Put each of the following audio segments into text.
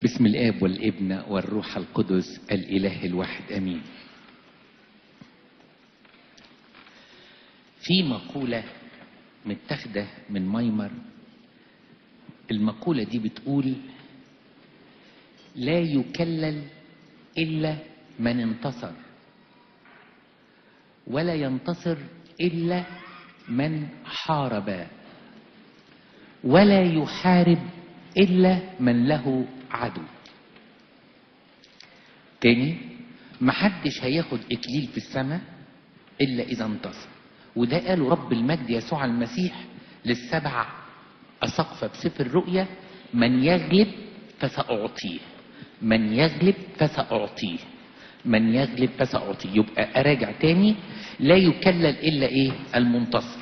باسم الاب والابن والروح القدس الاله الواحد امين في مقولة متاخدة من مايمر المقولة دي بتقول لا يكلل إلا من انتصر ولا ينتصر إلا من حارب ولا يحارب إلا من له عدو تاني محدش هياخد إكليل في السماء إلا إذا انتصر وده قاله رب المجد يسوع المسيح للسبع أسقفة بسفر الرؤيا من يغلب فسأعطيه من يغلب فسأعطيه من يغلب فسأعطيه يبقى أراجع تاني لا يكلل إلا إيه المنتصر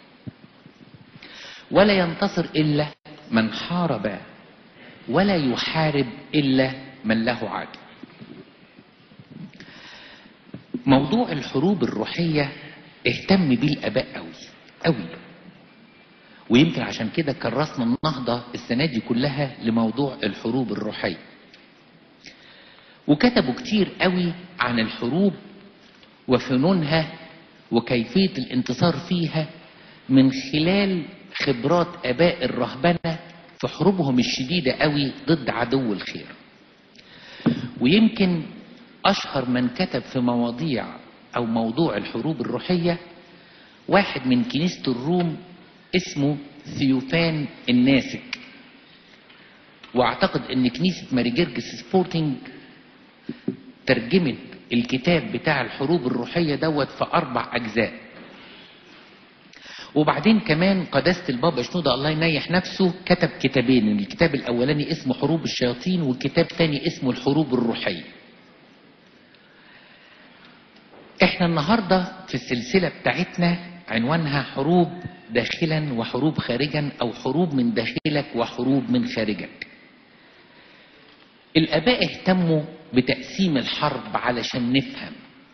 ولا ينتصر إلا من حارب ولا يحارب إلا من له عدل موضوع الحروب الروحية اهتم بيه الآباء قوي قوي ويمكن عشان كده كرسنا النهضة السنة دي كلها لموضوع الحروب الروحية وكتبوا كتير قوي عن الحروب وفنونها وكيفية الانتصار فيها من خلال خبرات آباء الرهبنة في حروبهم الشديدة قوي ضد عدو الخير ويمكن أشهر من كتب في مواضيع أو موضوع الحروب الروحية واحد من كنيسة الروم اسمه ثيوفان الناسك واعتقد ان كنيسة ماري جرجس سبورتنج ترجمت الكتاب بتاع الحروب الروحية دوت في أربع أجزاء وبعدين كمان قداسة البابا شنودة الله ينيح نفسه كتب كتابين الكتاب الأولاني اسمه حروب الشياطين والكتاب ثاني اسمه الحروب الروحية احنا النهاردة في السلسلة بتاعتنا عنوانها حروب داخلا وحروب خارجا او حروب من داخلك وحروب من خارجك الاباء اهتموا بتقسيم الحرب علشان نفهم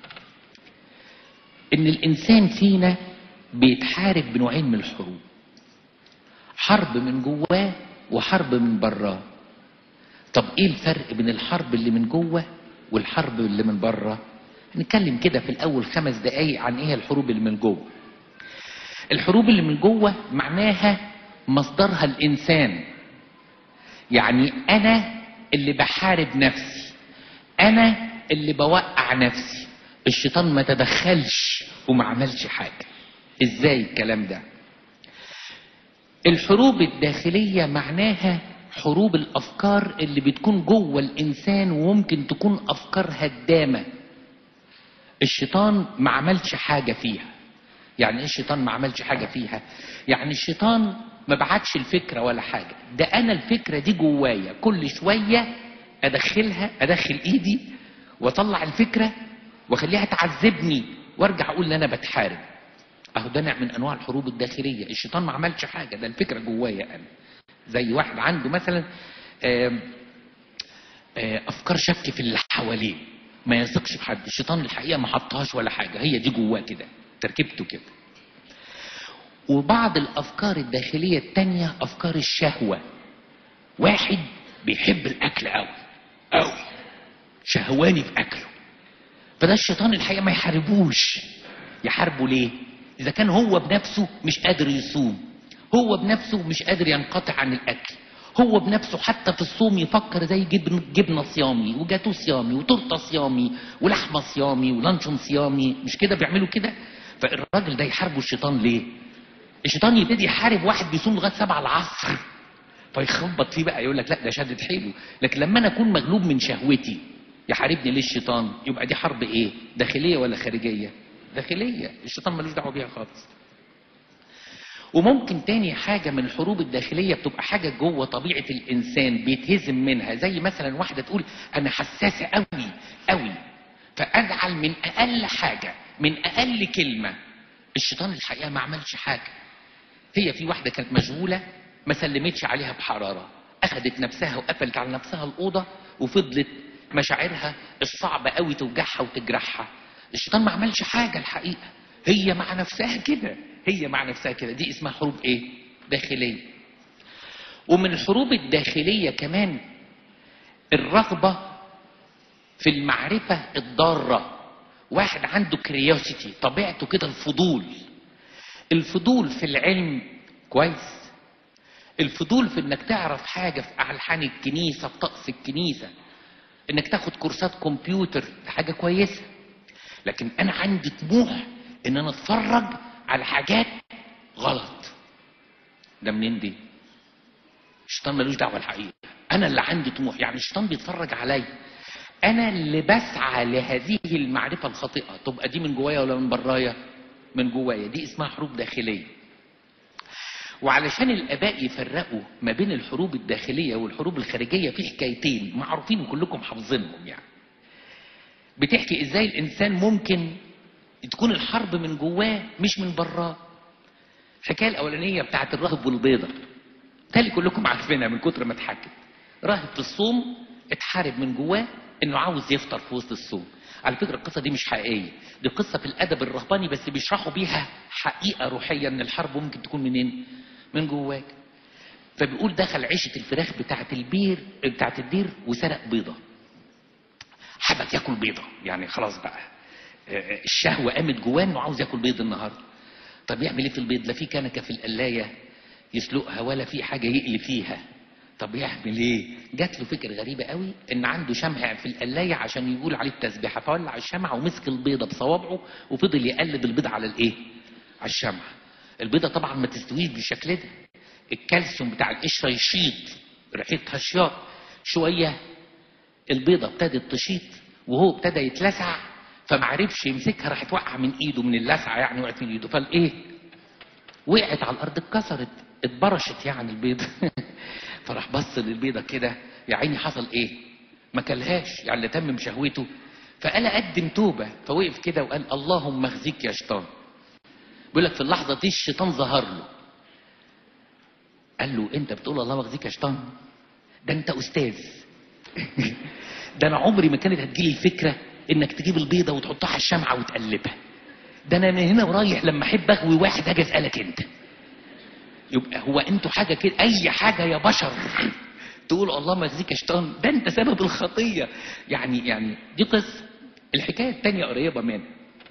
ان الانسان فينا بيتحارب بنوعين من الحروب حرب من جواه وحرب من براه طب ايه الفرق بين الحرب اللي من جوه والحرب اللي من بره نتكلم كده في الاول خمس دقايق عن ايه الحروب اللي من جوه الحروب اللي من جوه معناها مصدرها الانسان يعني انا اللي بحارب نفسي انا اللي بوقع نفسي الشيطان ما تدخلش وما عملش حاجه ازاي الكلام ده الحروب الداخليه معناها حروب الافكار اللي بتكون جوه الانسان وممكن تكون افكار هدامه الشيطان ما عملش حاجه فيها يعني ايه الشيطان ما عملش حاجه فيها يعني الشيطان ما بعتش الفكره ولا حاجه ده انا الفكره دي جوايا كل شويه ادخلها ادخل ايدي واطلع الفكره واخليها تعذبني وارجع اقول ان انا بتحارب اهو ده نوع من انواع الحروب الداخليه الشيطان ما عملش حاجه ده الفكره جوايا انا زي واحد عنده مثلا آم آم افكار شك في اللي حواليه ما يثقش في حد الشيطان الحقيقه ما حطهاش ولا حاجه هي دي جواه كده تركيبته كده وبعض الافكار الداخليه التانية افكار الشهوه واحد بيحب الاكل قوي قوي شهواني في اكله فده الشيطان الحقيقه ما يحاربوش يحاربه ليه اذا كان هو بنفسه مش قادر يصوم هو بنفسه مش قادر ينقطع عن الاكل هو بنفسه حتى في الصوم يفكر زي جبن جبنه صيامي وجاتو صيامي وتورته صيامي ولحمه صيامي ولانشون صيامي مش كده بيعملوا كده فالراجل ده يحاربه الشيطان ليه الشيطان يبتدي يحارب واحد بيصوم لغايه 7 العصر فيخبط فيه بقى يقول لك لا ده شدد حيله لكن لما انا اكون مغلوب من شهوتي يحاربني ليه الشيطان يبقى دي حرب ايه داخليه ولا خارجيه داخليه الشيطان ملوش دعوه بيها خالص وممكن تاني حاجة من الحروب الداخلية بتبقى حاجة جوه طبيعة الإنسان بيتهزم منها زي مثلا واحدة تقول أنا حساسة قوي قوي فأزعل من أقل حاجة من أقل كلمة الشيطان الحقيقة ما عملش حاجة هي في واحدة كانت مشغولة ما سلمتش عليها بحرارة أخدت نفسها وقفلت على نفسها الأوضة وفضلت مشاعرها الصعبة قوي توجعها وتجرحها الشيطان ما عملش حاجة الحقيقة هي مع نفسها كده هي مع نفسها كده دي اسمها حروب ايه داخلية ومن الحروب الداخلية كمان الرغبة في المعرفة الضارة واحد عنده كريوسيتي طبيعته كده الفضول الفضول في العلم كويس الفضول في انك تعرف حاجة في ألحان الكنيسة في طقس الكنيسة انك تاخد كورسات كمبيوتر ده حاجة كويسة لكن انا عندي طموح ان انا اتفرج على حاجات غلط ده منين دي الشيطان ملوش دعوه الحقيقه انا اللي عندي طموح يعني الشيطان بيتفرج عليا انا اللي بسعى لهذه المعرفه الخاطئه تبقى دي من جوايا ولا من برايا من جوايا دي اسمها حروب داخليه وعلشان الاباء يفرقوا ما بين الحروب الداخليه والحروب الخارجيه في حكايتين معروفين وكلكم حافظينهم يعني بتحكي ازاي الانسان ممكن تكون الحرب من جواه مش من براه الحكايه الاولانيه بتاعت الراهب والبيضه تالي كلكم عارفينها من كتر ما اتحكت راهب في الصوم اتحارب من جواه انه عاوز يفطر في وسط الصوم على فكره القصه دي مش حقيقيه دي قصه في الادب الرهباني بس بيشرحوا بيها حقيقه روحيه ان الحرب ممكن تكون منين من جواك فبيقول دخل عيشه الفراخ بتاعت البير بتاعت الدير وسرق بيضه حبك ياكل بيضه يعني خلاص بقى آه، الشهوه قامت جواه انه عاوز ياكل بيض النهارده طب يعمل ايه في البيض لا في كنكه في القلايه يسلقها ولا في حاجه يقلي فيها طب يعمل ايه جات له فكره غريبه قوي ان عنده شمع في القلايه عشان يقول عليه التسبيحه فولع الشمعه ومسك البيضه بصوابعه وفضل يقلب البيض على الايه على الشمعه البيضه طبعا ما تستويش بالشكل ده الكالسيوم بتاع القشره يشيط ريحتها شياط شويه البيضه ابتدت تشيط وهو ابتدى يتلسع فمعرفش يمسكها راحت وقع من ايده من اللسعه يعني وقعت من ايده فالايه وقعت على الارض اتكسرت اتبرشت يعني البيضه فراح بص للبيضه كده يا عيني حصل ايه ما كلهاش يعني اللي تم شهوته فقال اقدم توبه فوقف كده وقال اللهم اخزيك يا شيطان بيقول لك في اللحظه دي الشيطان ظهر له قال له انت بتقول الله اخزيك يا شيطان ده انت استاذ ده انا عمري ما كانت هتجيلي الفكره انك تجيب البيضه وتحطها على الشمعه وتقلبها ده انا من هنا ورايح لما احب اغوي واحد اجي اسالك انت يبقى هو انتوا حاجه كده اي حاجه يا بشر تقول الله ما يخزيك يا شيطان ده انت سبب الخطيه يعني يعني دي قصه الحكايه الثانيه قريبه منها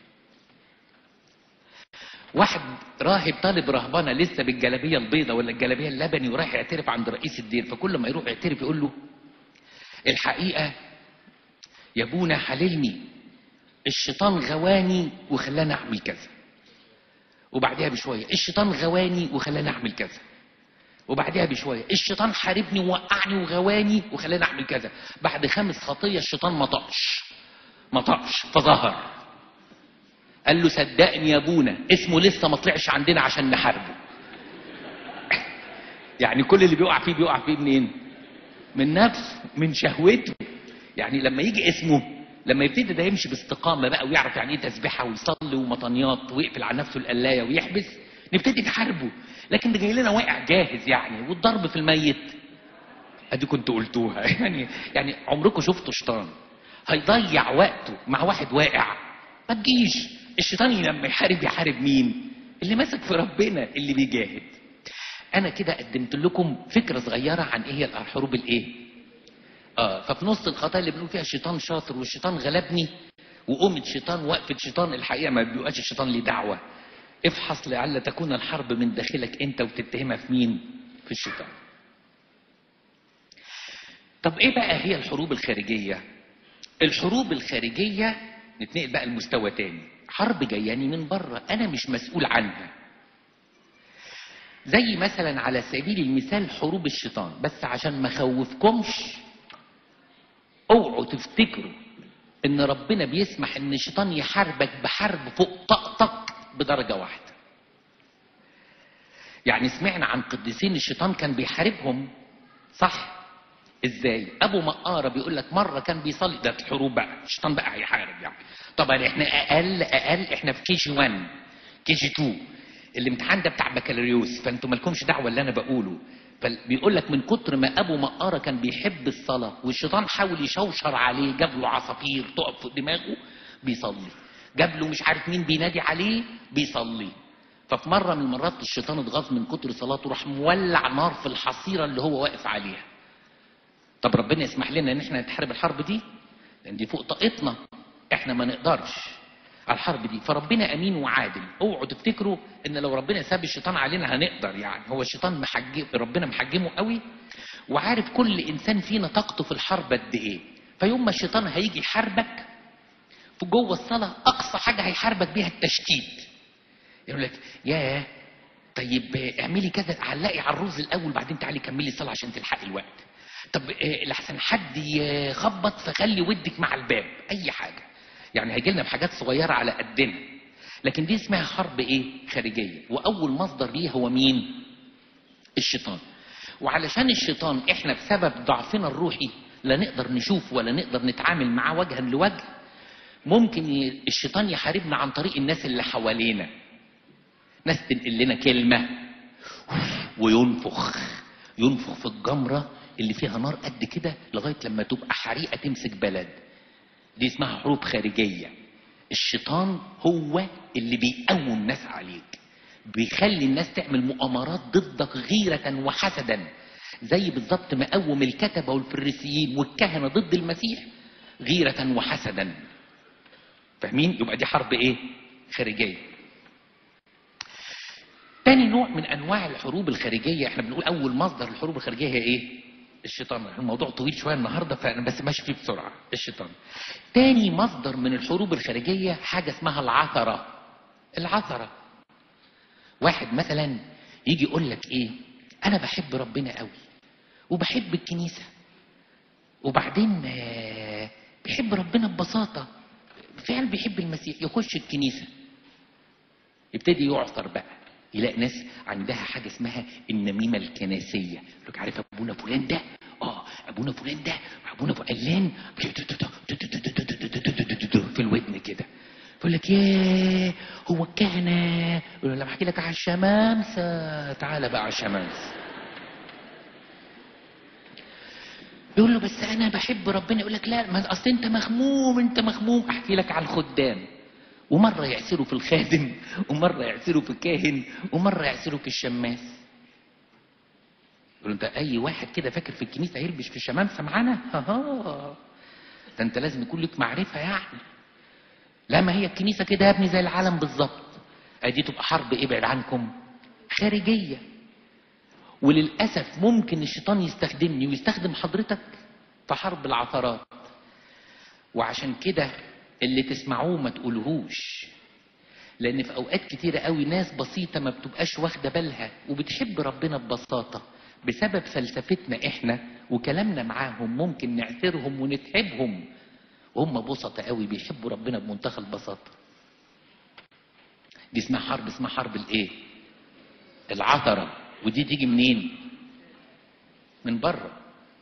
واحد راهب طالب رهبانه لسه بالجلابيه البيضاء ولا الجلابيه اللبني ورايح يعترف عند رئيس الدير فكل ما يروح يعترف يقول له الحقيقه يا ابونا حللني الشيطان غواني وخلاني اعمل كذا وبعدها بشويه الشيطان غواني وخلاني اعمل كذا وبعدها بشويه الشيطان حاربني ووقعني وغواني وخلاني اعمل كذا بعد خامس خطيه الشيطان ما طقش ما طقش فظهر قال له صدقني يا ابونا اسمه لسه ما طلعش عندنا عشان نحاربه يعني كل اللي بيقع فيه بيقع فيه منين من نفسه من شهوته يعني لما يجي اسمه لما يبتدي ده يمشي باستقامه بقى ويعرف يعني ايه تسبيحه ويصلي ومطنيات ويقفل على نفسه القلايه ويحبس نبتدي نحاربه لكن ده جاي لنا واقع جاهز يعني والضرب في الميت ادي كنت قلتوها يعني يعني عمركم شفتوا شيطان هيضيع وقته مع واحد واقع ما تجيش الشيطان لما يحارب يحارب مين اللي ماسك في ربنا اللي بيجاهد انا كده قدمت لكم فكره صغيره عن ايه هي الحروب الايه اه ففي نص الخطايا اللي بنقول فيها الشيطان شاطر والشيطان غلبني وقومت شيطان وقفت شيطان الحقيقه ما بيبقاش الشيطان ليه دعوه افحص لعل تكون الحرب من داخلك انت وتتهمها في مين في الشيطان طب ايه بقى هي الحروب الخارجيه الحروب الخارجيه نتنقل بقى لمستوى تاني حرب جاياني من بره انا مش مسؤول عنها زي مثلا على سبيل المثال حروب الشيطان بس عشان ما خوفكمش اوعوا تفتكروا ان ربنا بيسمح ان الشيطان يحاربك بحرب فوق طاقتك بدرجه واحده يعني سمعنا عن قديسين الشيطان كان بيحاربهم صح ازاي ابو مقاره بيقول لك مره كان بيصلي ده الحروب بقى الشيطان بقى هيحارب يعني طبعا احنا اقل اقل احنا في كي جي 1 كي جي 2 الامتحان ده بتاع بكالوريوس فانتوا مالكمش دعوه اللي انا بقوله فبيقول لك من كتر ما ابو مقاره كان بيحب الصلاه والشيطان حاول يشوشر عليه جاب له عصافير تقف فوق دماغه بيصلي جاب له مش عارف مين بينادي عليه بيصلي ففي مره من المرات الشيطان اتغاظ من كتر صلاته راح مولع نار في الحصيره اللي هو واقف عليها طب ربنا يسمح لنا ان احنا نتحارب الحرب دي لان دي فوق طاقتنا احنا ما نقدرش على الحرب دي فربنا امين وعادل اوعوا تفتكروا ان لو ربنا ساب الشيطان علينا هنقدر يعني هو الشيطان محجم ربنا محجمه قوي وعارف كل انسان فينا طاقته في الحرب قد ايه فيوم ما الشيطان هيجي يحاربك في جوه الصلاه اقصى حاجه هيحاربك بيها التشتيت يقول لك ياه طيب اعملي كذا علقي على الرز الاول بعدين تعالي كملي الصلاه عشان تلحقي الوقت طب آه، لحسن حد يخبط فخلي ودك مع الباب اي حاجه يعني هيجي لنا بحاجات صغيره على قدنا لكن دي اسمها حرب ايه خارجيه واول مصدر ليها هو مين الشيطان وعلشان الشيطان احنا بسبب ضعفنا الروحي لا نقدر نشوف ولا نقدر نتعامل معاه وجها لوجه ممكن ي- الشيطان يحاربنا عن طريق الناس اللي حوالينا ناس تنقل لنا كلمة وينفخ ينفخ في الجمرة اللي فيها نار قد كده لغاية لما تبقى حريقة تمسك بلد دي اسمها حروب خارجية الشيطان هو اللي بيقوم الناس عليك بيخلي الناس تعمل مؤامرات ضدك غيرة وحسدا زي بالظبط ما قوم الكتبة والفريسيين والكهنة ضد المسيح غيرة وحسدا فاهمين يبقى دي حرب ايه خارجية تاني نوع من انواع الحروب الخارجيه احنا بنقول اول مصدر الحروب الخارجيه هي ايه الشيطان الموضوع طويل شويه النهارده فانا بس ماشي فيه بسرعه الشيطان تاني مصدر من الحروب الخارجيه حاجه اسمها العثره العثره واحد مثلا يجي يقول لك ايه انا بحب ربنا قوي وبحب الكنيسه وبعدين آه، بيحب ربنا ببساطه فعلا بيحب المسيح يخش الكنيسه يبتدي يعثر بقى يلاقي ناس عندها حاجه اسمها النميمه الكنسيه يقول لك عارف ابونا فلان ده اه ابونا فلان ده ابونا فلان في الودن كده يقول لك ياه هو الكهنه يقول له لما احكي لك على الشمامسه تعالى بقى على الشمامسه يقول له بس انا بحب ربنا يقول لك لا ما اصل انت مخموم انت مخموم احكي لك على الخدام ومره يعسروا في الخادم ومره يعسروا في الكاهن ومره يعسروا في الشماس يقول له انت اي واحد كده فاكر في الكنيسه هيلبش في الشمامسه معانا ها ده انت لازم يكون لك معرفه يعني لا ما هي الكنيسه كده يا ابني زي العالم بالظبط ادي تبقى حرب ابعد عنكم خارجيه وللاسف ممكن الشيطان يستخدمني ويستخدم حضرتك في حرب العثرات وعشان كده اللي تسمعوه ما تقولهوش لان في اوقات كتيرة قوي ناس بسيطة ما بتبقاش واخدة بالها وبتحب ربنا ببساطة بسبب فلسفتنا احنا وكلامنا معاهم ممكن نعثرهم ونتعبهم وهم بسطة قوي بيحبوا ربنا بمنتهى البساطة دي اسمها حرب اسمها حرب الايه العثرة ودي تيجي منين من بره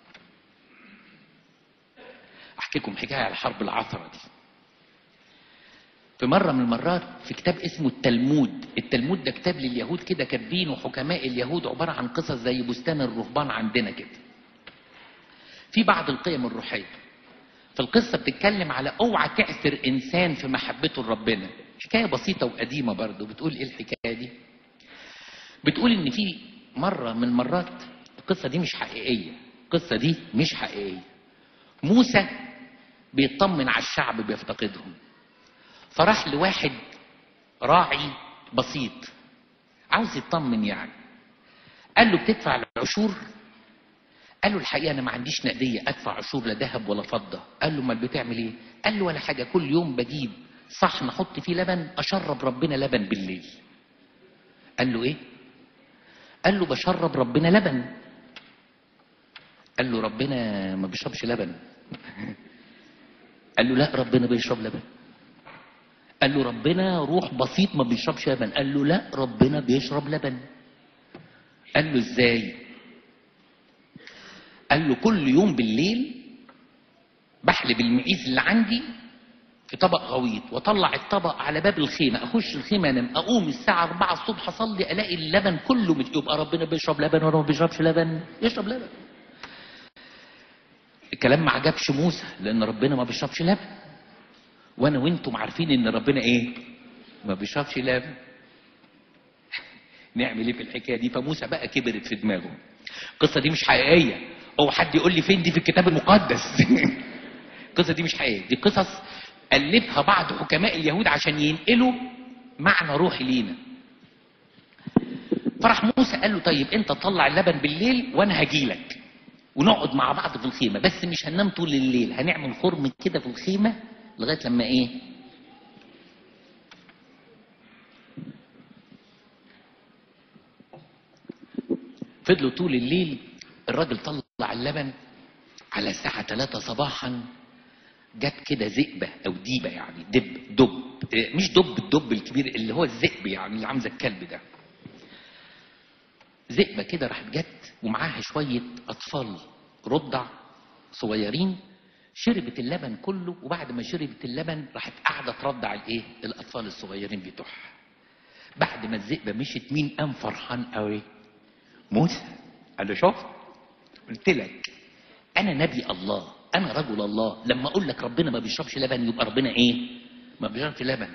احكي لكم حكايه على حرب العثره دي في مرة من المرات في كتاب اسمه التلمود التلمود ده كتاب لليهود كده كاتبينه حكماء اليهود عبارة عن قصص زي بستان الرهبان عندنا كده في بعض القيم الروحية في القصة بتتكلم على اوعى تعثر انسان في محبته لربنا حكاية بسيطة وقديمة برضو بتقول ايه الحكاية دي بتقول ان في مرة من مرات القصة دي مش حقيقية القصة دي مش حقيقية موسى بيطمن على الشعب بيفتقدهم فراح لواحد راعي بسيط عاوز يطمن يعني قال له بتدفع العشور قال له الحقيقه انا ما عنديش نقديه ادفع عشور لا ذهب ولا فضه قال له امال بتعمل ايه قال له ولا حاجه كل يوم بجيب صحن احط فيه لبن اشرب ربنا لبن بالليل قال له ايه قال له بشرب ربنا لبن قال له ربنا ما بيشربش لبن قال له لا ربنا بيشرب لبن قال له ربنا روح بسيط ما بيشربش لبن قال له لا ربنا بيشرب لبن قال له ازاي قال له كل يوم بالليل بحلب المعيز اللي عندي في طبق غويط واطلع الطبق على باب الخيمه اخش الخيمه انام اقوم الساعه 4 الصبح اصلي الاقي اللبن كله مت... يبقى ربنا بيشرب لبن ولا ما بيشربش لبن يشرب لبن الكلام ما عجبش موسى لان ربنا ما بيشربش لبن وانا وانتم عارفين ان ربنا ايه ما بيشربش لبن نعمل ايه في الحكايه دي فموسى بقى كبرت في دماغه القصه دي مش حقيقيه او حد يقول لي فين دي في الكتاب المقدس القصه دي مش حقيقيه دي قصص الفها بعض حكماء اليهود عشان ينقلوا معنى روحي لينا فراح موسى قال له طيب انت طلع اللبن بالليل وانا هجيلك ونقعد مع بعض في الخيمه بس مش هننام طول الليل هنعمل خرم كده في الخيمه لغايه لما ايه فضلوا طول الليل الراجل طلع اللبن على الساعة 3 صباحا جت كده ذئبة أو ديبة يعني دب دب إيه، مش دب الدب الكبير اللي هو الذئب يعني اللي عامل زي الكلب ده ذئبة كده راحت جت ومعاها شوية أطفال رضع صغيرين شربت اللبن كله وبعد ما شربت اللبن راحت قاعدة ترضع الايه الأطفال الصغيرين بتوعها بعد ما الذئبة مشت مين قام فرحان قوي موسى قال له شفت قلت لك انا نبي الله انا رجل الله لما اقول لك ربنا ما بيشربش لبن يبقى ربنا ايه ما بيشربش لبن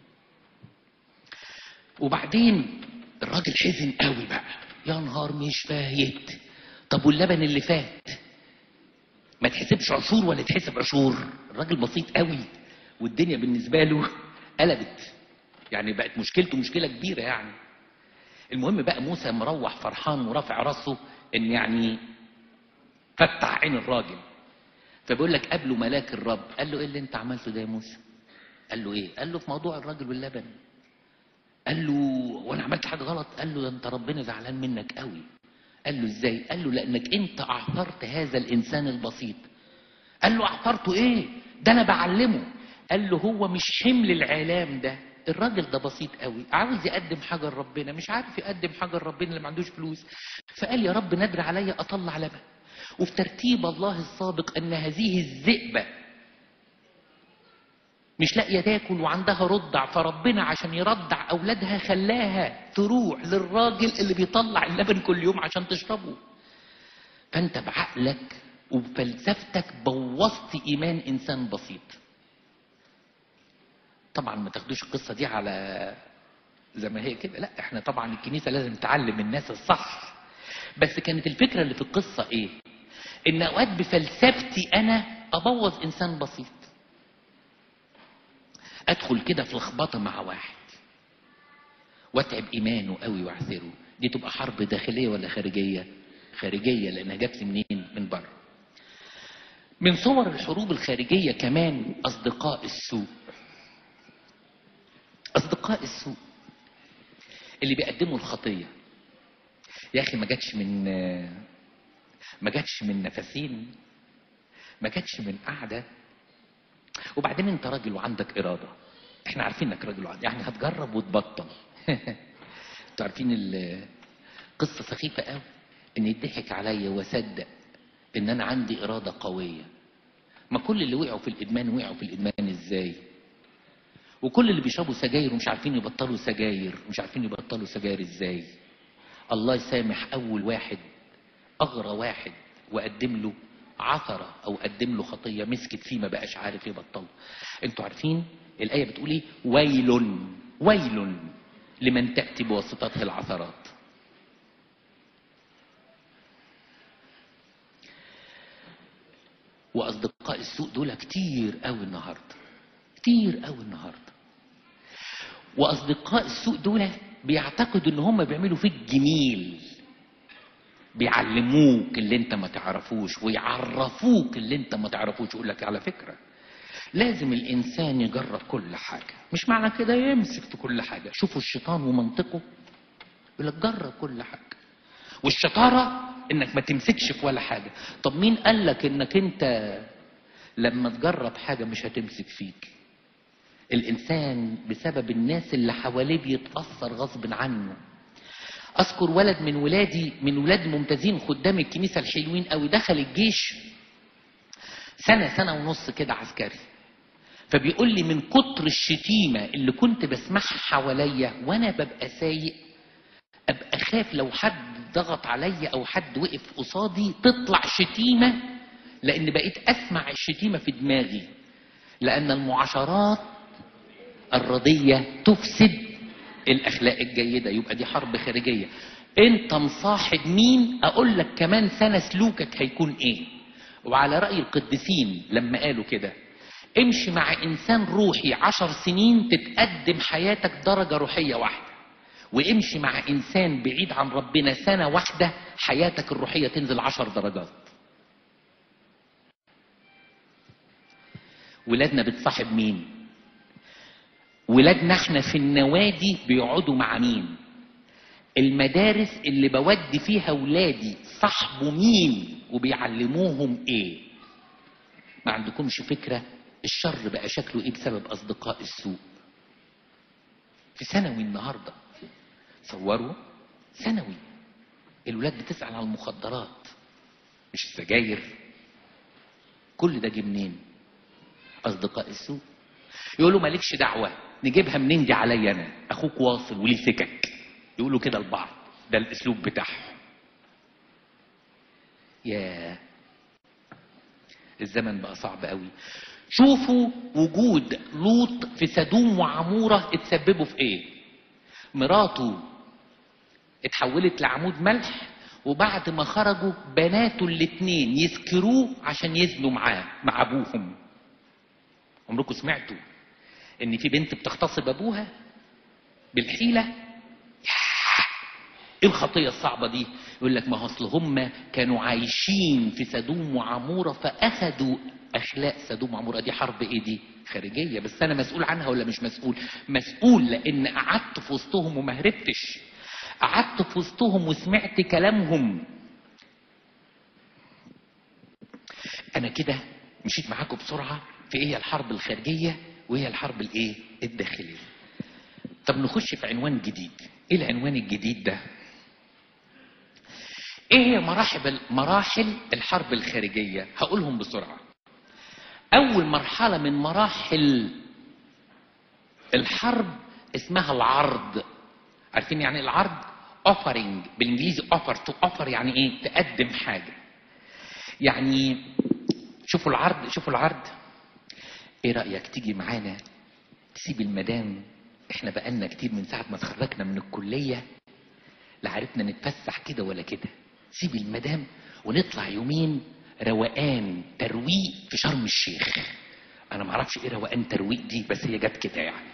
وبعدين الراجل حزن قوي بقى يا نهار مش فايت طب واللبن اللي فات ما تحسبش عشور ولا تحسب عشور الراجل بسيط قوي والدنيا بالنسبه له قلبت يعني بقت مشكلته مشكله كبيره يعني المهم بقى موسى مروح فرحان ورافع راسه ان يعني فتح عين الراجل فبيقول لك قابله ملاك الرب قال له ايه اللي انت عملته ده يا موسى قال له ايه قال له في موضوع الراجل واللبن قال له وانا عملت حاجه غلط قال له ده انت ربنا زعلان منك قوي قال له ازاي قال له لانك انت اعثرت هذا الانسان البسيط قال له اعثرته ايه ده انا بعلمه قال له هو مش حمل العلام ده الراجل ده بسيط قوي عاوز يقدم حاجه لربنا مش عارف يقدم حاجه لربنا اللي ما عندوش فلوس فقال يا رب ندر عليا اطلع لبن وفي ترتيب الله السابق ان هذه الذئبه مش لاقيه تاكل وعندها رضع فربنا عشان يرضع اولادها خلاها تروح للراجل اللي بيطلع اللبن كل يوم عشان تشربه فانت بعقلك وبفلسفتك بوظت ايمان انسان بسيط طبعا ما تاخدوش القصه دي على زي ما هي كده لا احنا طبعا الكنيسه لازم تعلم الناس الصح بس كانت الفكره اللي في القصه ايه ان اوقات بفلسفتي انا ابوظ انسان بسيط ادخل كده في لخبطه مع واحد واتعب ايمانه قوي واعثره دي تبقى حرب داخليه ولا خارجيه خارجيه لانها جات لي منين من بره من صور الحروب الخارجيه كمان اصدقاء السوء اصدقاء السوء اللي بيقدموا الخطيه يا اخي ما جاتش من ما جاتش من نفسين ما جاتش من قعده وبعدين انت راجل وعندك اراده احنا عارفين انك راجل وعندك يعني هتجرب وتبطل انتوا عارفين قصه سخيفه قوي ان يضحك عليا واصدق ان انا عندي اراده قويه ما كل اللي وقعوا في الادمان وقعوا في الادمان ازاي وكل اللي بيشربوا سجاير ومش عارفين يبطلوا سجاير مش عارفين يبطلوا سجاير ازاي الله يسامح اول واحد اغرى واحد وقدم له عثرة او قدم له خطية مسكت فيه ما بقاش عارف يبطله انتوا عارفين الآية بتقول ايه ويل ويل لمن تأتي بواسطته العثرات واصدقاء السوء دول كتير قوي النهارده كتير قوي النهارده واصدقاء السوء دول بيعتقدوا ان هم بيعملوا فيك جميل بيعلموك اللي انت ما تعرفوش ويعرفوك اللي انت ما تعرفوش يقول لك على فكره لازم الانسان يجرب كل حاجه مش معنى كده يمسك في كل حاجه شوفوا الشيطان ومنطقه يقول لك جرب كل حاجه والشطاره انك ما تمسكش في ولا حاجه طب مين قال لك انك انت لما تجرب حاجه مش هتمسك فيك الانسان بسبب الناس اللي حواليه بيتاثر غصب عنه اذكر ولد من ولادي من ولاد ممتازين خدام الكنيسه الحلوين قوي دخل الجيش سنه سنه ونص كده عسكري فبيقول لي من كتر الشتيمه اللي كنت بسمعها حواليا وانا ببقى سايق ابقى خاف لو حد ضغط عليا او حد وقف قصادي تطلع شتيمه لان بقيت اسمع الشتيمه في دماغي لان المعاشرات الرضيه تفسد الاخلاق الجيده يبقى دي حرب خارجيه انت مصاحب مين اقول لك كمان سنة سلوكك هيكون ايه وعلى رأي القديسين لما قالوا كده امشي مع انسان روحي عشر سنين تتقدم حياتك درجة روحية واحدة وامشي مع انسان بعيد عن ربنا سنة واحدة حياتك الروحية تنزل عشر درجات ولادنا بتصاحب مين ولادنا احنا في النوادي بيقعدوا مع مين المدارس اللي بودي فيها ولادي صاحبوا مين وبيعلموهم ايه ما عندكمش فكرة الشر بقى شكله ايه بسبب اصدقاء السوء في ثانوي النهارده صوروا ثانوي الولاد بتسأل على المخدرات مش السجاير كل ده جه منين اصدقاء السوء يقولوا مالكش دعوة نجيبها منين دي عليا انا اخوك واصل وليه سكك يقولوا كده لبعض ده الاسلوب بتاعهم يا الزمن بقى صعب قوي شوفوا وجود لوط في سدوم وعمورة اتسببوا في ايه مراته اتحولت لعمود ملح وبعد ما خرجوا بناته الاتنين يسكروه عشان يزنوا معاه مع ابوهم عمركم سمعتوا ان في بنت بتغتصب ابوها بالحيله ايه الخطيه الصعبه دي يقول لك ما هو اصل هم كانوا عايشين في سدوم وعموره فاخذوا اخلاق سدوم وعموره دي حرب ايه دي خارجيه بس انا مسؤول عنها ولا مش مسؤول مسؤول لان قعدت في وسطهم وما هربتش قعدت في وسطهم وسمعت كلامهم انا كده مشيت معاكم بسرعه في ايه الحرب الخارجيه وايه الحرب الايه الداخليه طب نخش في عنوان جديد ايه العنوان الجديد ده ايه هي مراحل مراحل الحرب الخارجيه هقولهم بسرعه اول مرحله من مراحل الحرب اسمها العرض عارفين يعني إيه العرض offering بالانجليزي offer to offer يعني ايه تقدم حاجه يعني شوفوا العرض شوفوا العرض ايه رايك تيجي معانا تسيب المدام احنا بقالنا كتير من ساعه ما اتخرجنا من الكليه لا عرفنا نتفسح كده ولا كده سيب المدام ونطلع يومين روقان ترويق في شرم الشيخ انا ما اعرفش ايه روقان ترويق دي بس هي جت كده يعني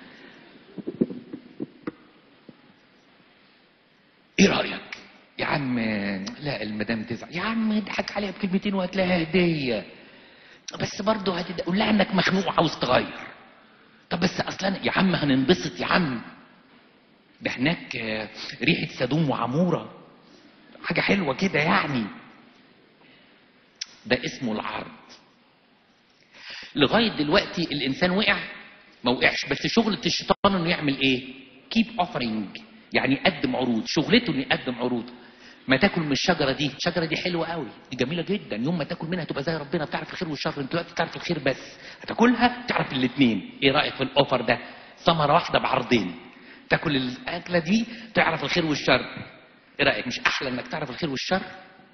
ايه رايك يا عم لا المدام تزعل يا عم اضحك عليها بكلمتين وهتلاقيها هديه بس برضه هتد... قول لها انك مخنوق وعاوز تغير طب بس اصلا يا عم هننبسط يا عم ده هناك آه، ريحه سدوم وعموره حاجه حلوه كده يعني ده اسمه العرض لغايه دلوقتي الانسان وقع ما وقعش بس شغله الشيطان انه يعمل ايه كيب اوفرنج يعني يقدم عروض شغلته انه يقدم عروض ما تاكل من الشجره دي الشجره دي حلوه قوي دي جميله جدا يوم ما تاكل منها تبقى زي ربنا بتعرف الخير والشر انت دلوقتي بتعرف الخير بس هتاكلها تعرف الاثنين ايه رايك في الاوفر ده ثمره واحده بعرضين تاكل الاكله دي تعرف الخير والشر ايه رايك مش احلى انك تعرف الخير والشر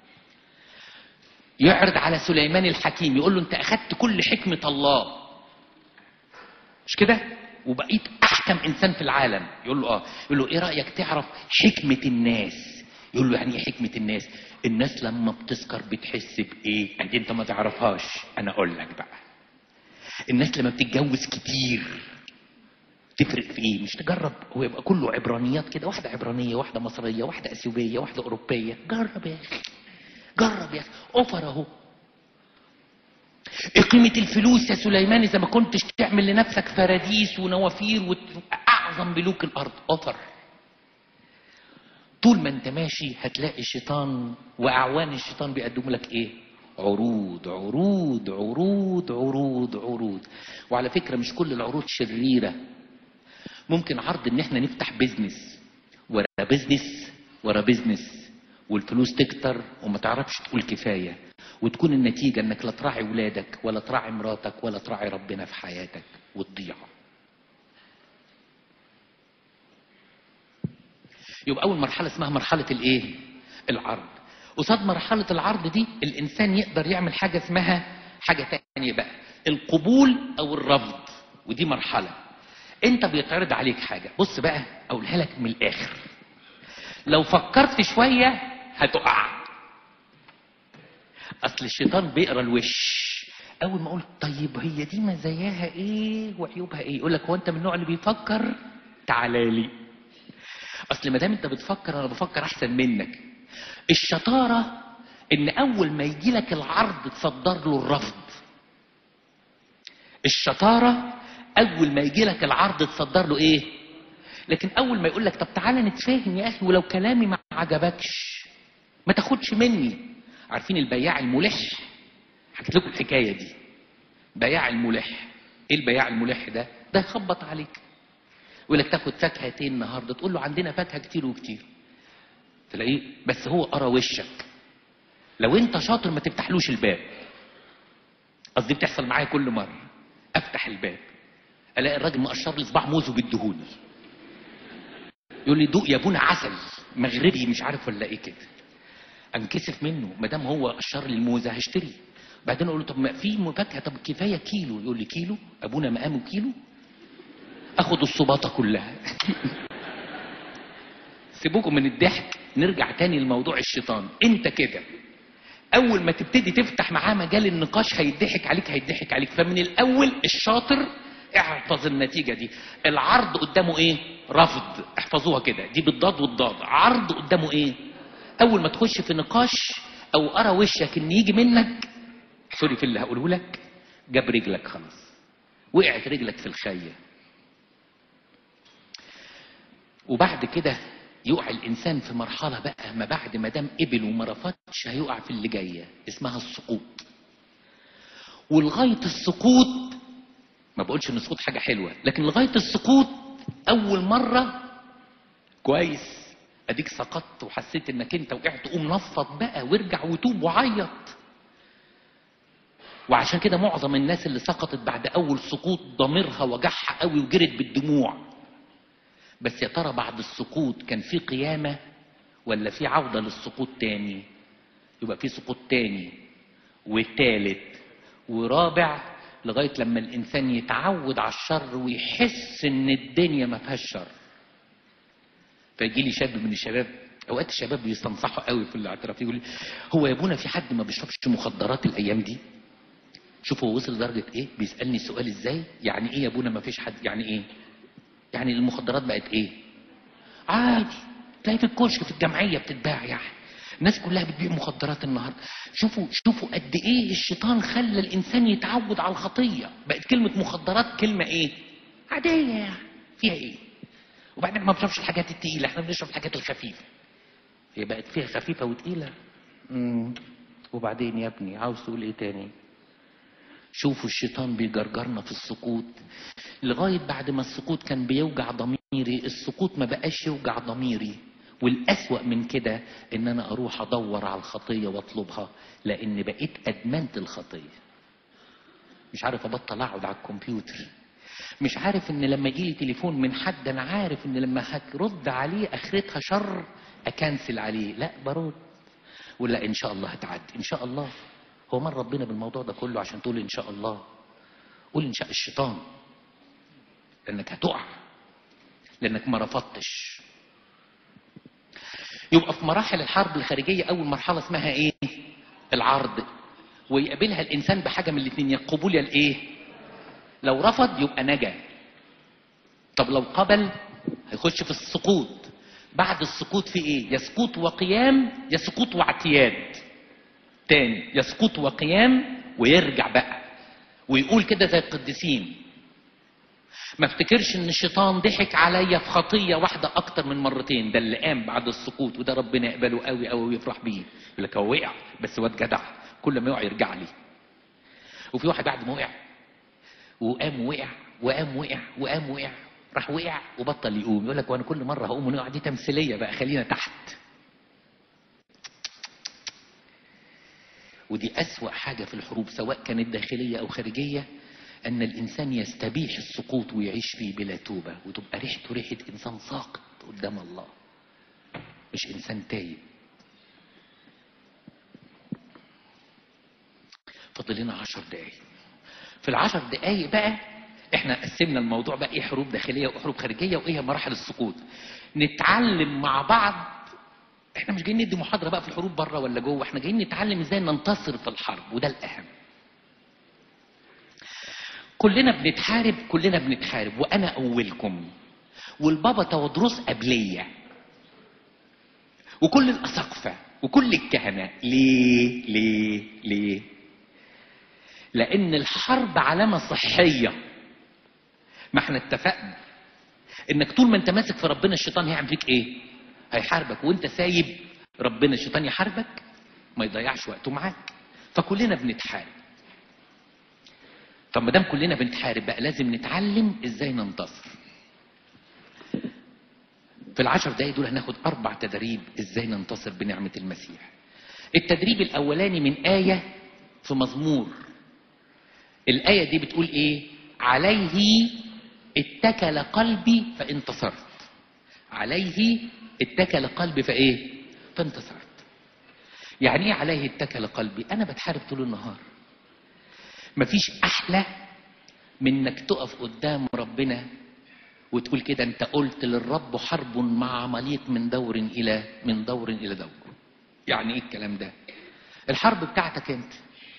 يعرض على سليمان الحكيم يقول له انت اخذت كل حكمه الله مش كده وبقيت احكم انسان في العالم يقول له اه يقول له ايه رايك تعرف حكمه الناس يقول له يعني ايه حكمه الناس الناس لما بتسكر بتحس بايه انت انت ما تعرفهاش انا اقول لك بقى الناس لما بتتجوز كتير تفرق في ايه مش تجرب هو يبقى كله عبرانيات كده واحده عبرانيه واحده مصريه واحده اثيوبيه واحده اوروبيه جرب يا اخي جرب يا اخي اوفر اهو ايه قيمة الفلوس يا سليمان اذا ما كنتش تعمل لنفسك فراديس ونوافير واعظم ملوك الارض اوفر طول ما انت ماشي هتلاقي الشيطان واعوان الشيطان بيقدموا لك ايه عروض عروض عروض عروض عروض وعلى فكرة مش كل العروض شريرة ممكن عرض ان احنا نفتح بيزنس ورا بيزنس ورا بيزنس والفلوس تكتر وما تعرفش تقول كفاية وتكون النتيجة انك لا تراعي ولادك ولا تراعي مراتك ولا تراعي ربنا في حياتك وتضيع يبقى اول مرحلة اسمها مرحلة الايه العرض قصاد مرحلة العرض دي الانسان يقدر يعمل حاجة اسمها حاجة تانية بقى القبول او الرفض ودي مرحلة انت بيتعرض عليك حاجة بص بقى اقولها لك من الاخر لو فكرت شويه هتقع اصل الشيطان بيقرا الوش اول ما اقول طيب هي دي مزاياها ايه وعيوبها ايه يقول لك هو انت من النوع اللي بيفكر تعالى لي اصل ما دام انت بتفكر انا بفكر احسن منك الشطاره ان اول ما يجي لك العرض تصدر له الرفض الشطاره اول ما يجي لك العرض تصدر له ايه لكن اول ما يقول لك طب تعالى نتفاهم يا اخي ولو كلامي ما عجبكش ما تاخدش مني عارفين البياع الملح حكيت لكم الحكايه دي بياع الملح ايه البياع الملح ده ده يخبط عليك يقول لك تاخد فاكهتين النهارده تقول له عندنا فاكهه كتير وكتير تلاقيه بس هو قرا وشك لو انت شاطر ما تفتحلوش الباب قصدي بتحصل معايا كل مره افتح الباب الاقي الراجل مقشر لي صباع موز وبيديهولي يقول لي دوق يا ابونا عسل مغربي مش عارف ولا ايه كده انكسف منه ما دام هو قشر لي الموزه هشتري بعدين اقول له طب ما في فاكهه طب كفايه كيلو يقول لي كيلو ابونا مقامه كيلو اخد الصباطه كلها سيبوكم من الضحك نرجع تاني لموضوع الشيطان انت كده اول ما تبتدي تفتح معاه مجال النقاش هيضحك عليك هيضحك عليك فمن الاول الشاطر احفظ النتيجه دي العرض قدامه ايه رفض احفظوها كده دي بالضاد والضاد عرض قدامه ايه اول ما تخش في نقاش او ارى وشك ان يجي منك سوري في اللي هقوله لك جاب رجلك خلاص وقعت رجلك في الخيه وبعد كده يقع الانسان في مرحله بقى ما بعد ما دام قبل وما رفضش هيقع في اللي جايه اسمها السقوط ولغايه السقوط ما بقولش ان السقوط حاجه حلوه لكن لغايه السقوط اول مره كويس اديك سقطت وحسيت انك انت وقعت قوم نفض بقى وارجع وتوب وعيط وعشان كده معظم الناس اللي سقطت بعد اول سقوط ضميرها وجعها قوي وجرت بالدموع بس يا ترى بعد السقوط كان في قيامة ولا في عودة للسقوط تاني يبقى في سقوط تاني وتالت ورابع لغاية لما الإنسان يتعود على الشر ويحس إن الدنيا ما فيهاش شر فيجي لي شاب من الشباب اوقات الشباب بيستنصحوا قوي في الاعتراف يقول لي هو يا ابونا في حد ما بيشربش مخدرات الايام دي شوفوا هو وصل لدرجه ايه بيسالني السؤال ازاي يعني ايه يا ابونا ما فيش حد يعني ايه يعني المخدرات بقت ايه عادي تلاقي في الكشك في الجمعيه بتتباع يعني الناس كلها بتبيع مخدرات النهارده شوفوا شوفوا قد ايه الشيطان خلى الانسان يتعود على الخطيه بقت كلمه مخدرات كلمه ايه عاديه يعني فيها ايه وبعدين ما بنشربش الحاجات التقيله احنا بنشرب الحاجات الخفيفه هي بقت فيها خفيفه وتقيله امم وبعدين يا ابني عاوز تقول ايه تاني شوفوا الشيطان بيجرجرنا في السقوط لغاية بعد ما السقوط كان بيوجع ضميري السقوط ما بقاش يوجع ضميري والأسوأ من كده ان انا اروح ادور على الخطية واطلبها لان بقيت ادمنت الخطية مش عارف ابطل اقعد على الكمبيوتر مش عارف ان لما يجيلي تليفون من حد انا عارف ان لما هرد عليه اخرتها شر اكنسل عليه لا برد ولا ان شاء الله هتعدي ان شاء الله هو مر ربنا بالموضوع ده كله عشان تقول ان شاء الله قول ان شاء الشيطان لانك هتقع لانك ما رفضتش يبقى في مراحل الحرب الخارجيه اول مرحله اسمها ايه العرض ويقابلها الانسان بحاجه من الاثنين يا القبول يا الايه لو رفض يبقى نجا طب لو قبل هيخش في السقوط بعد السقوط في ايه يا سقوط وقيام يا سقوط واعتياد تاني يسقط وقيام ويرجع بقى ويقول كده زي القديسين ما افتكرش ان الشيطان ضحك عليا في خطيه واحده اكتر من مرتين ده اللي قام بعد السقوط وده ربنا يقبله قوي قوي ويفرح بيه يقول لك هو وقع بس واد جدع كل ما يقع يرجع لي وفي واحد بعد ما وقع وقام وقع وقام وقع وقام وقع راح وقع وبطل يقوم يقول لك وانا كل مره هقوم ونقع دي تمثيليه بقى خلينا تحت ودي أسوأ حاجة في الحروب سواء كانت داخلية أو خارجية أن الإنسان يستبيح السقوط ويعيش فيه بلا توبة وتبقى ريحته ريحة إنسان ساقط قدام الله مش إنسان تايب فاضل لنا عشر دقايق في العشر دقايق بقى احنا قسمنا الموضوع بقى ايه حروب داخلية وحروب خارجية وايه مراحل السقوط نتعلم مع بعض احنا مش جايين ندي محاضره بقى في الحروب بره ولا جوه احنا جايين نتعلم ازاي ننتصر في الحرب وده الاهم كلنا بنتحارب كلنا بنتحارب وانا اولكم والبابا تودروس قبليه وكل الاساقفه وكل الكهنه ليه ليه ليه لان الحرب علامه صحيه ما احنا اتفقنا انك طول ما انت ماسك في ربنا الشيطان هيعمل فيك ايه هيحاربك وانت سايب ربنا الشيطان يحاربك ما يضيعش وقته معاك فكلنا بنتحارب طب ما دام كلنا بنتحارب بقى لازم نتعلم ازاي ننتصر في العشر دقايق دول هناخد اربع تدريب ازاي ننتصر بنعمه المسيح التدريب الاولاني من ايه في مزمور الايه دي بتقول ايه عليه اتكل قلبي فانتصرت عليه اتكل قلبي فايه فانتصرت يعني ايه عليه اتكل قلبي انا بتحارب طول النهار مفيش احلى من انك تقف قدام ربنا وتقول كده انت قلت للرب حرب مع عماليق من دور الى من دور الى دور يعني ايه الكلام ده الحرب بتاعتك انت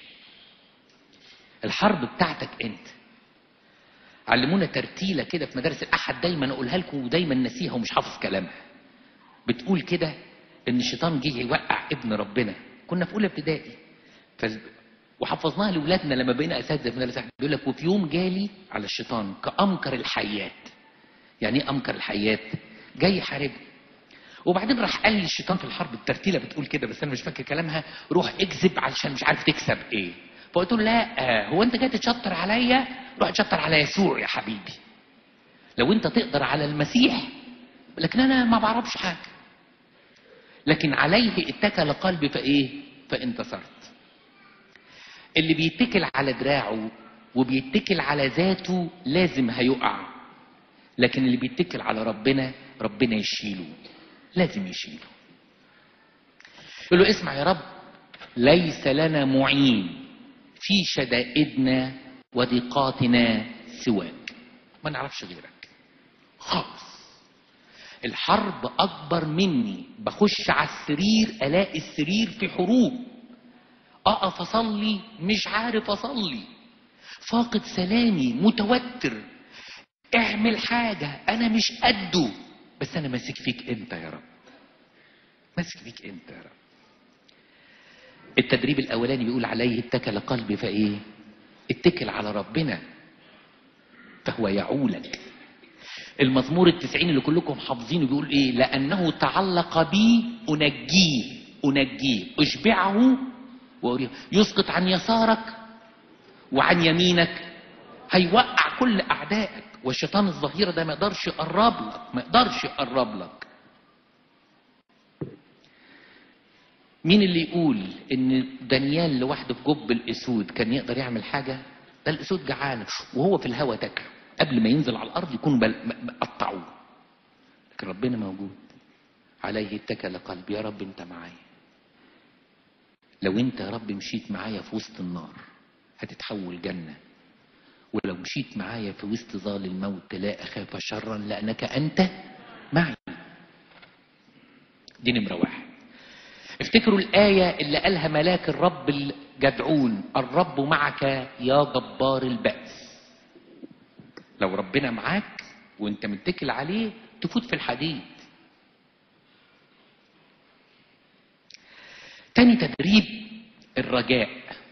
الحرب بتاعتك انت علمونا ترتيله كده في مدارس الاحد دايما اقولها لكم ودايما نسيها ومش حافظ كلامها بتقول كده ان الشيطان جه يوقع ابن ربنا كنا في اولى ابتدائي ف... وحفظناها لاولادنا لما بقينا اساتذه في مدارس الاحد بيقول لك وفي يوم جالي على الشيطان كامكر الحيات يعني ايه امكر الحيات جاي يحاربني وبعدين راح قال لي الشيطان في الحرب الترتيله بتقول كده بس انا مش فاكر كلامها روح اكذب علشان مش عارف تكسب ايه فقلت له لا هو انت جاي تتشطر عليا روح تشطر على يسوع يا حبيبي لو انت تقدر على المسيح لكن انا ما بعرفش حاجه لكن عليه اتكل قلبي فايه فانتصرت اللي بيتكل على دراعه وبيتكل على ذاته لازم هيقع لكن اللي بيتكل على ربنا ربنا يشيله لازم يشيله يقول له اسمع يا رب ليس لنا معين في شدائدنا وضيقاتنا سواك ما نعرفش غيرك خالص الحرب اكبر مني بخش على السرير الاقي السرير في حروب اقف اصلي مش عارف اصلي فاقد سلامي متوتر اعمل حاجة انا مش قده بس انا ماسك فيك انت يا رب ماسك فيك انت يا رب التدريب الاولاني بيقول عليه اتكل قلبي فايه اتكل على ربنا فهو يعولك المزمور التسعين اللي كلكم حافظينه بيقول ايه لانه تعلق بي انجيه انجيه اشبعه وأريه يسقط عن يسارك وعن يمينك هيوقع كل اعدائك والشيطان الظهيره ده ما يقدرش يقرب لك ما يقدرش يقرب لك مين اللي يقول ان دانيال لوحده في جب الاسود كان يقدر يعمل حاجه ده الاسود جعان وهو في الهوا تاكله قبل ما ينزل على الارض يكون قطعوه لكن ربنا موجود عليه اتكل قلبي يا رب انت معايا لو انت يا رب مشيت معايا في وسط النار هتتحول جنه ولو مشيت معايا في وسط ظال الموت لا اخاف شرا لانك انت معي دي نمره واحد افتكروا الآية اللي قالها ملاك الرب الجدعون الرب معك يا جبار البأس لو ربنا معاك وانت متكل عليه تفوت في الحديد تاني تدريب الرجاء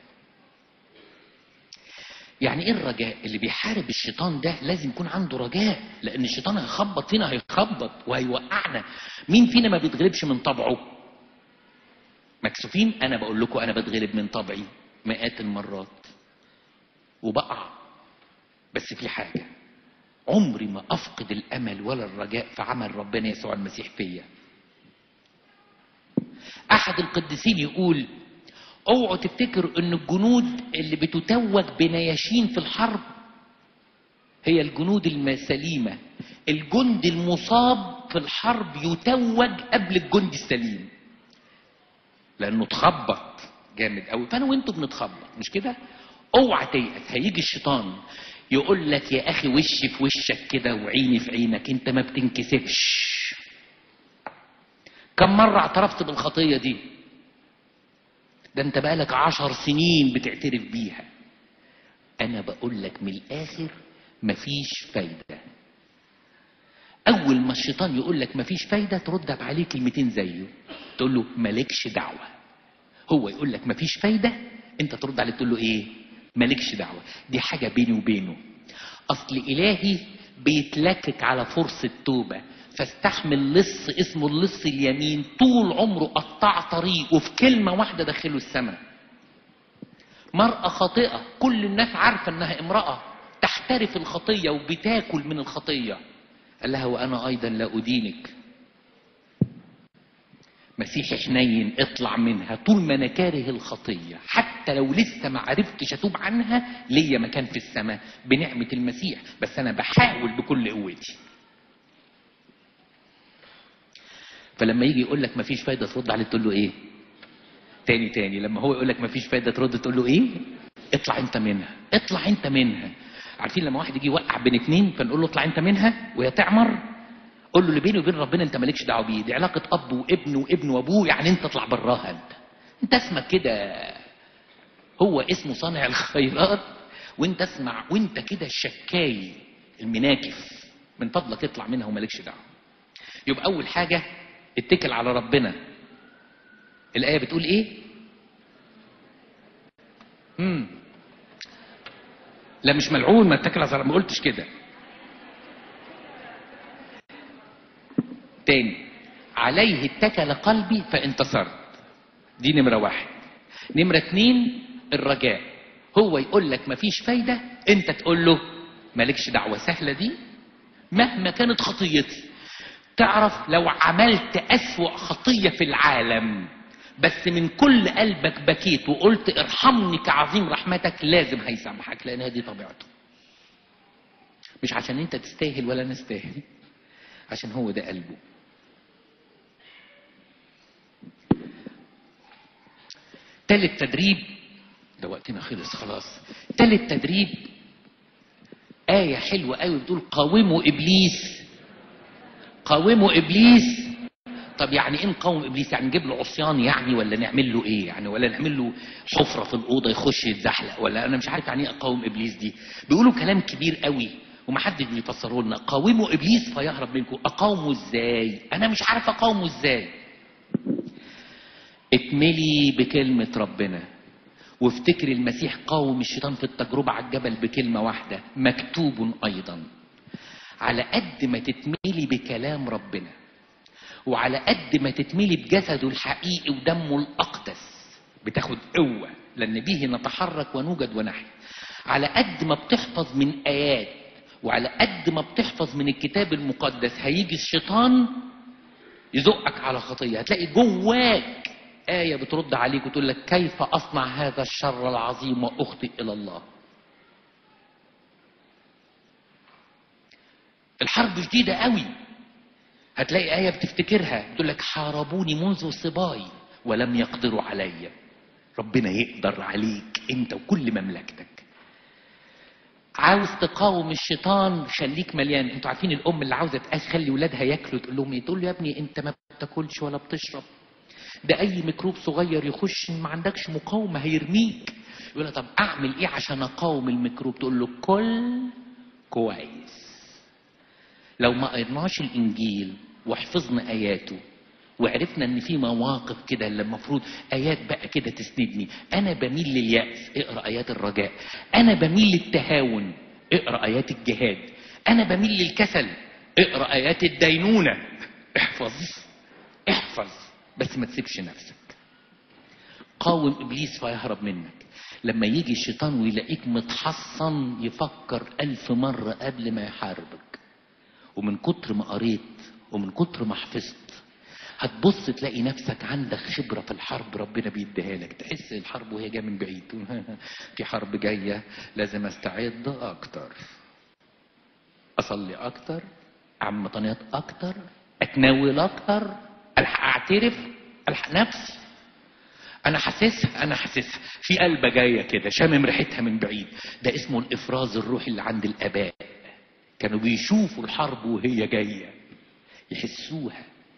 يعني ايه الرجاء اللي بيحارب الشيطان ده لازم يكون عنده رجاء لان الشيطان هيخبط فينا هيخبط وهيوقعنا مين فينا ما بيتغلبش من طبعه مكسوفين انا بقول لكم انا بتغلب من طبعي مئات المرات وبقع بس في حاجه عمري ما افقد الامل ولا الرجاء في عمل ربنا يسوع المسيح فيا احد القديسين يقول اوعوا تفتكروا ان الجنود اللي بتتوج بنياشين في الحرب هي الجنود السليمه الجند المصاب في الحرب يتوج قبل الجندي السليم لانه اتخبط جامد قوي فانا وانتوا بنتخبط مش كده اوعى تيأس هيجي الشيطان يقول لك يا اخي وشي في وشك كده وعيني في عينك انت ما بتنكسفش كم مرة اعترفت بالخطية دي ده انت بقالك عشر سنين بتعترف بيها انا بقول لك من الاخر مفيش فايدة اول ما الشيطان يقول لك مفيش فايدة ترد عليه كلمتين زيه تقول له مالكش دعوة هو يقول لك مفيش فايدة انت ترد عليه تقول له ايه مالكش دعوة دي حاجة بيني وبينه اصل الهي بيتلكك على فرصة توبة فاستحمل لص اسمه اللص اليمين طول عمره قطع طريق وفي كلمة واحدة دخله السماء مرأة خاطئة كل الناس عارفة انها امرأة تحترف الخطية وبتاكل من الخطية قال لها وانا ايضا لا ادينك مسيح حنين اطلع منها طول ما انا كاره الخطيه حتى لو لسه ما عرفتش اتوب عنها ليا مكان في السماء بنعمه المسيح بس انا بحاول بكل قوتي فلما يجي يقول لك مفيش فايده ترد عليه تقول له ايه تاني تاني لما هو يقول لك مفيش فايده ترد تقول له ايه اطلع انت منها اطلع انت منها عارفين لما واحد يجي يوقع بين اتنين فنقول له اطلع انت منها وهي تعمر قول له اللي بيني وبين ربنا انت مالكش دعوه بيه دي علاقه اب وابن وابن وابوه يعني انت اطلع براها انت انت اسمك كده هو اسمه صانع الخيرات وانت اسمع وانت كده الشكاي المناكف من فضلك اطلع منها ومالكش دعوه يبقى اول حاجه اتكل على ربنا الايه بتقول ايه امم لا مش ملعون ما اتكل على ما قلتش كده تاني عليه اتكل قلبي فانتصرت دي نمرة واحد نمرة اتنين الرجاء هو يقول لك مفيش فايدة انت تقول له مالكش دعوة سهلة دي مهما كانت خطيتي تعرف لو عملت أسوأ خطية في العالم بس من كل قلبك بكيت وقلت ارحمني كعظيم رحمتك لازم هيسامحك لان هذه طبيعته مش عشان انت تستاهل ولا نستاهل عشان هو ده قلبه تالت تدريب ده وقتنا خلص خلاص تالت تدريب آية حلوة قوي بتقول قاوموا إبليس قاوموا إبليس طب يعني ايه نقاوم ابليس يعني نجيب له عصيان يعني ولا نعمل له ايه يعني ولا نعمل له حفره في الاوضه يخش يتزحلق ولا انا مش عارف يعني ايه اقاوم ابليس دي بيقولوا كلام كبير قوي ومحدش بيفسره لنا قاوموا ابليس فيهرب منكم اقاومه ازاي انا مش عارف اقاومه ازاي اتملي بكلمه ربنا وافتكر المسيح قاوم الشيطان في التجربه على الجبل بكلمه واحده مكتوب ايضا على قد ما تتملي بكلام ربنا وعلى قد ما تتملي بجسده الحقيقي ودمه الأقدس بتاخد قوة لأن به نتحرك ونوجد ونحيا على قد ما بتحفظ من آيات وعلى قد ما بتحفظ من الكتاب المقدس هيجي الشيطان يزقك على خطية هتلاقي جواك آية بترد عليك وتقول لك كيف أصنع هذا الشر العظيم وأخطئ إلى الله الحرب شديدة قوي هتلاقي آية بتفتكرها بتقول لك حاربوني منذ صباي ولم يقدروا علي ربنا يقدر عليك انت وكل مملكتك عاوز تقاوم الشيطان خليك مليان انتوا عارفين الام اللي عاوزه تخلي ولادها ياكلوا تقول لهم ايه تقول له يا ابني انت ما بتاكلش ولا بتشرب ده اي ميكروب صغير يخش ما عندكش مقاومه هيرميك يقول لها طب اعمل ايه عشان اقاوم الميكروب تقول له كل كويس لو ما قرناش الانجيل وحفظنا اياته وعرفنا ان في مواقف كده اللي المفروض ايات بقى كده تسندني انا بميل للياس اقرا ايات الرجاء انا بميل للتهاون اقرا ايات الجهاد انا بميل للكسل اقرا ايات الدينونه احفظ احفظ بس ما تسيبش نفسك قاوم ابليس فيهرب منك لما يجي الشيطان ويلاقيك متحصن يفكر الف مره قبل ما يحاربك ومن كتر ما قريت ومن كتر ما حفظت هتبص تلاقي نفسك عندك خبرة في الحرب ربنا بيديها لك تحس الحرب وهي جاية من بعيد في حرب جاية لازم استعد اكتر اصلي اكتر اعمل مطنيات اكتر اتناول اكتر الحق اعترف الحق نفسي انا حاسسها انا حاسسها في قلبة جاية كده شامم ريحتها من بعيد ده اسمه الافراز الروحي اللي عند الاباء كانوا بيشوفوا الحرب وهي جاية يحسوها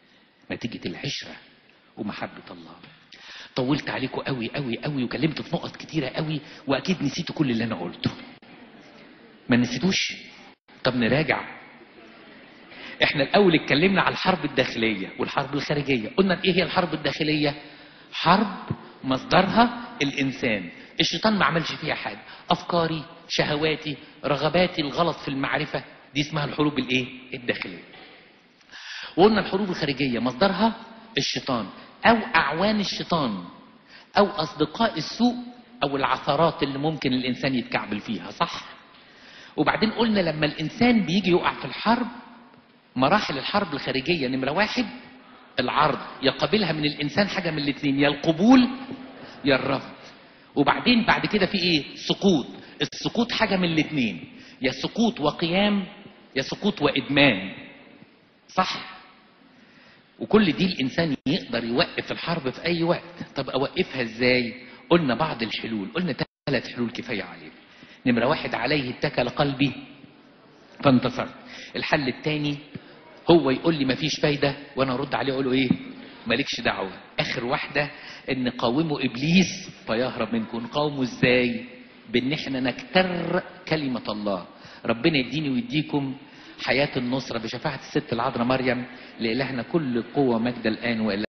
نتيجة العشرة ومحبة الله طولت عليكم قوي قوي قوي وكلمت في نقط كتيرة قوي واكيد نسيتوا كل اللي انا قلته ما نسيتوش طب نراجع احنا الاول اتكلمنا على الحرب الداخلية والحرب الخارجية قلنا ايه هي الحرب الداخلية حرب مصدرها الانسان الشيطان ما عملش فيها حاجة افكاري شهواتي رغباتي الغلط في المعرفة دي اسمها الحروب الايه الداخلية وقلنا الحروب الخارجية مصدرها الشيطان او اعوان الشيطان او اصدقاء السوء او العثرات اللي ممكن الانسان يتكعبل فيها صح وبعدين قلنا لما الانسان بيجي يقع في الحرب مراحل الحرب الخارجية نمرة واحد العرض يقابلها من الانسان حاجة من الاتنين يا القبول يا الرفض وبعدين بعد كده في ايه سقوط السقوط حاجة من الاتنين يا سقوط وقيام يا سقوط وادمان صح وكل دي الانسان يقدر يوقف الحرب في اي وقت طب اوقفها ازاي قلنا بعض الحلول قلنا ثلاث حلول كفايه عليه نمره واحد عليه اتكل قلبي فانتصرت الحل الثاني هو يقول لي مفيش فايده وانا ارد عليه اقول له ايه مالكش دعوه اخر واحده ان قاوموا ابليس فيهرب منكم نقاومه ازاي بان احنا نكتر كلمه الله ربنا يديني ويديكم حياه النصره بشفاعه الست العذراء مريم لالهنا كل قوه مجد الان والى